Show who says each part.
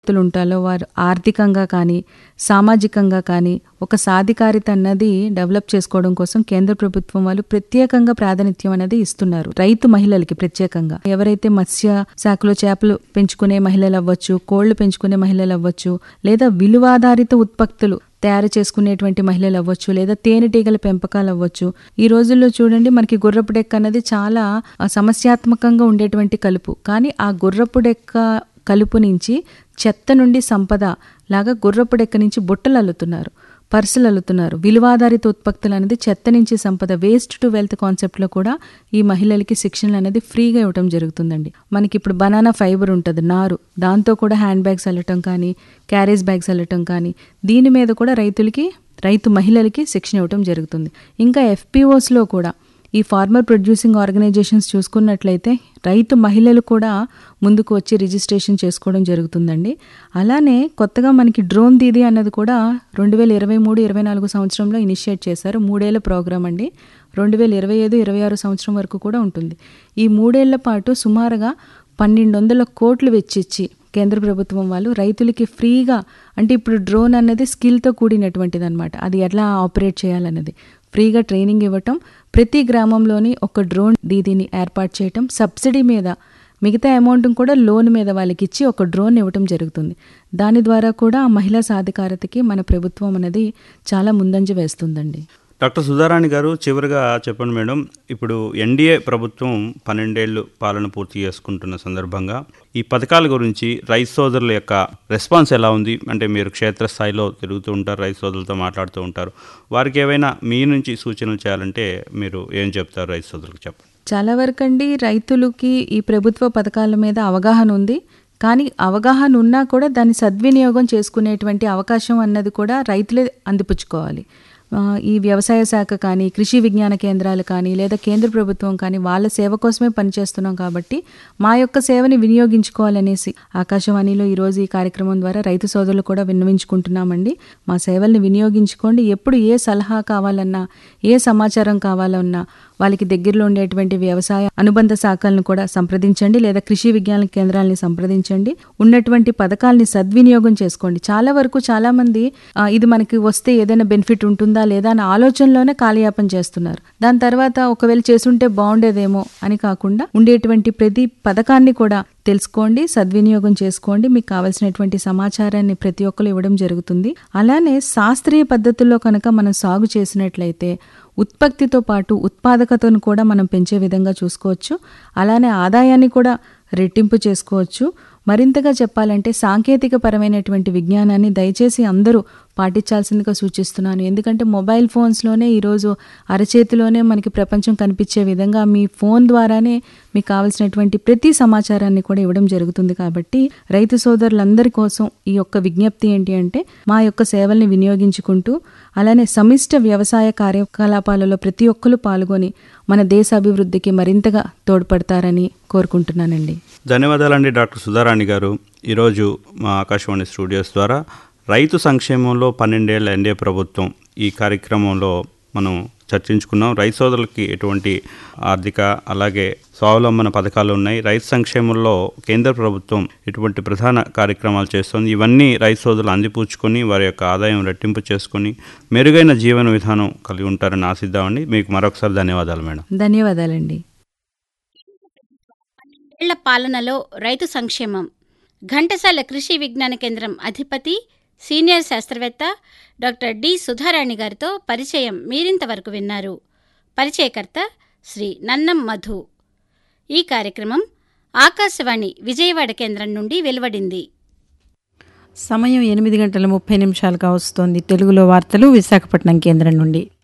Speaker 1: వ్యక్తులు ఉంటారో వారు ఆర్థికంగా కానీ సామాజికంగా కానీ ఒక సాధికారిత అన్నది డెవలప్ చేసుకోవడం కోసం కేంద్ర ప్రభుత్వం వాళ్ళు ప్రత్యేకంగా ప్రాధాన్యత అనేది ఇస్తున్నారు రైతు మహిళలకి ప్రత్యేకంగా ఎవరైతే మత్స్య శాఖలో చేపలు పెంచుకునే మహిళలు అవ్వచ్చు కోళ్లు పెంచుకునే మహిళలు అవ్వచ్చు లేదా విలువాధారిత ఉత్పత్తులు తయారు చేసుకునేటువంటి మహిళలు అవ్వచ్చు లేదా తేనెటీగల పెంపకాలు అవ్వచ్చు ఈ రోజుల్లో చూడండి మనకి గుర్రపు డెక్క అనేది చాలా ఆ, సమస్యాత్మకంగా ఉండేటువంటి కలుపు కానీ ఆ గుర్రపు డెక్క కలుపు నుంచి చెత్త నుండి సంపద లాగా గుర్రపు డెక్క నుంచి బుట్టలు అల్లుతున్నారు పర్సులు అల్లుతున్నారు విలువాధారిత ఉత్పత్తులు అనేది చెత్త నుంచి సంపద వేస్ట్ టు వెల్త్ కాన్సెప్ట్లో కూడా ఈ మహిళలకి శిక్షణ అనేది ఫ్రీగా ఇవ్వటం జరుగుతుందండి మనకి ఇప్పుడు బనానా ఫైబర్ ఉంటుంది నారు దాంతో కూడా హ్యాండ్ బ్యాగ్స్ అల్లటం కానీ క్యారేజ్ బ్యాగ్స్ అల్లటం కానీ దీని మీద కూడా రైతులకి రైతు మహిళలకి శిక్షణ ఇవ్వటం జరుగుతుంది ఇంకా ఎఫ్పిఓస్లో కూడా ఈ ఫార్మర్ ప్రొడ్యూసింగ్ ఆర్గనైజేషన్స్ చూసుకున్నట్లయితే రైతు మహిళలు కూడా ముందుకు వచ్చి రిజిస్ట్రేషన్ చేసుకోవడం జరుగుతుందండి అలానే కొత్తగా మనకి డ్రోన్ దీదీ అన్నది కూడా రెండు వేల ఇరవై మూడు ఇరవై నాలుగు సంవత్సరంలో ఇనిషియేట్ చేశారు మూడేళ్ల ప్రోగ్రామ్ అండి రెండు వేల ఇరవై ఐదు ఇరవై ఆరు సంవత్సరం వరకు కూడా ఉంటుంది ఈ మూడేళ్ల పాటు సుమారుగా పన్నెండు వందల కోట్లు వెచ్చిచ్చి కేంద్ర ప్రభుత్వం వాళ్ళు రైతులకి ఫ్రీగా అంటే ఇప్పుడు డ్రోన్ అన్నది స్కిల్తో కూడినటువంటిది అనమాట అది ఎలా ఆపరేట్ చేయాలన్నది ఫ్రీగా ట్రైనింగ్ ఇవ్వటం ప్రతి గ్రామంలోని ఒక డ్రోన్ దీదీని ఏర్పాటు చేయటం సబ్సిడీ మీద మిగతా అమౌంట్ కూడా లోన్ మీద వాళ్ళకి ఇచ్చి ఒక డ్రోన్ ఇవ్వటం జరుగుతుంది దాని ద్వారా కూడా ఆ మహిళా సాధికారతకి మన ప్రభుత్వం అనేది చాలా ముందంజ వేస్తుందండి
Speaker 2: డాక్టర్ సుధారాణి గారు చివరిగా చెప్పండి మేడం ఇప్పుడు ఎన్డీఏ ప్రభుత్వం పన్నెండేళ్లు పాలన పూర్తి చేసుకుంటున్న సందర్భంగా ఈ పథకాల గురించి రైతు సోదరుల యొక్క రెస్పాన్స్ ఎలా ఉంది అంటే మీరు క్షేత్రస్థాయిలో తిరుగుతూ ఉంటారు రైతు సోదరులతో మాట్లాడుతూ ఉంటారు వారికి ఏవైనా మీ నుంచి సూచనలు చేయాలంటే మీరు ఏం చెప్తారు రైతు సోదరులకు చెప్పండి
Speaker 1: చాలా వరకు అండి రైతులకి ఈ ప్రభుత్వ పథకాల మీద అవగాహన ఉంది కానీ అవగాహన ఉన్నా కూడా దాన్ని సద్వినియోగం చేసుకునేటువంటి అవకాశం అన్నది కూడా రైతులే అందిపుచ్చుకోవాలి ఆ, ఈ వ్యవసాయ శాఖ కానీ కృషి విజ్ఞాన కేంద్రాలు కానీ లేదా కేంద్ర ప్రభుత్వం కానీ వాళ్ళ సేవ కోసమే పనిచేస్తున్నాం కాబట్టి మా యొక్క సేవని వినియోగించుకోవాలనేసి ఆకాశవాణిలో ఈరోజు ఈ కార్యక్రమం ద్వారా రైతు సోదరులు కూడా విన్నవించుకుంటున్నామండి మా సేవల్ని వినియోగించుకోండి ఎప్పుడు ఏ సలహా కావాలన్నా ఏ సమాచారం కావాలన్నా వాళ్ళకి దగ్గరలో ఉండేటువంటి వ్యవసాయ అనుబంధ శాఖలను కూడా సంప్రదించండి లేదా కృషి విజ్ఞాన కేంద్రాలని సంప్రదించండి ఉన్నటువంటి పథకాలని సద్వినియోగం చేసుకోండి చాలా వరకు చాలా మంది ఆ, ఇది మనకి వస్తే ఏదైనా బెనిఫిట్ ఉంటుందా లేదా అనే ఆలోచనలోనే కాలయాపన చేస్తున్నారు దాని తర్వాత ఒకవేళ చేసుంటే బాగుండేదేమో అని కాకుండా ఉండేటువంటి ప్రతి పథకాన్ని కూడా తెలుసుకోండి సద్వినియోగం చేసుకోండి మీకు కావలసినటువంటి సమాచారాన్ని ప్రతి ఒక్కరు ఇవ్వడం జరుగుతుంది అలానే శాస్త్రీయ పద్ధతుల్లో కనుక మనం సాగు చేసినట్లయితే ఉత్పత్తితో పాటు ఉత్పాదకతను కూడా మనం పెంచే విధంగా చూసుకోవచ్చు అలానే ఆదాయాన్ని కూడా రెట్టింపు చేసుకోవచ్చు మరింతగా చెప్పాలంటే సాంకేతిక పరమైనటువంటి విజ్ఞానాన్ని దయచేసి అందరూ పాటించాల్సిందిగా సూచిస్తున్నాను ఎందుకంటే మొబైల్ ఫోన్స్లోనే ఈరోజు అరచేతిలోనే మనకి ప్రపంచం కనిపించే విధంగా మీ ఫోన్ ద్వారానే మీకు కావాల్సినటువంటి ప్రతి సమాచారాన్ని కూడా ఇవ్వడం జరుగుతుంది కాబట్టి రైతు సోదరులందరి కోసం ఈ యొక్క విజ్ఞప్తి ఏంటి అంటే మా యొక్క సేవల్ని వినియోగించుకుంటూ అలానే సమిష్ట వ్యవసాయ కార్యకలాపాలలో ప్రతి ఒక్కరు పాల్గొని మన దేశ అభివృద్ధికి మరింతగా తోడ్పడతారని కోరుకుంటున్నానండి
Speaker 2: ధన్యవాదాలండి డాక్టర్ సుధారాణి గారు ఈరోజు మా ఆకాశవాణి స్టూడియోస్ ద్వారా రైతు సంక్షేమంలో పన్నెండేళ్ల ఎన్డీఏ ప్రభుత్వం ఈ కార్యక్రమంలో మనం చర్చించుకున్నాం రైతు సోదరులకి ఎటువంటి ఆర్థిక అలాగే స్వావలంబన పథకాలు ఉన్నాయి రైతు సంక్షేమంలో కేంద్ర ప్రభుత్వం ఎటువంటి ప్రధాన కార్యక్రమాలు చేస్తుంది ఇవన్నీ రైతు సోదరులు అందిపుచ్చుకొని వారి యొక్క ఆదాయం రెట్టింపు చేసుకొని మెరుగైన జీవన విధానం కలిగి ఉంటారని ఆశిద్దామండి మీకు మరొకసారి ధన్యవాదాలు మేడం
Speaker 1: ధన్యవాదాలండి
Speaker 3: ఏళ్ల పాలనలో రైతు సంక్షేమం ఘంటసాల కృషి విజ్ఞాన కేంద్రం అధిపతి సీనియర్ శాస్త్రవేత్త డాక్టర్ డి సుధారాణి గారితో పరిచయం మీరింతవరకు విన్నారు పరిచయకర్త శ్రీ నన్నం మధు ఈ కార్యక్రమం ఆకాశవాణి విజయవాడ కేంద్రం నుండి వెలువడింది
Speaker 4: సమయం ఎనిమిది గంటల ముప్పై నిమిషాలుగా వస్తోంది తెలుగులో వార్తలు విశాఖపట్నం కేంద్రం నుండి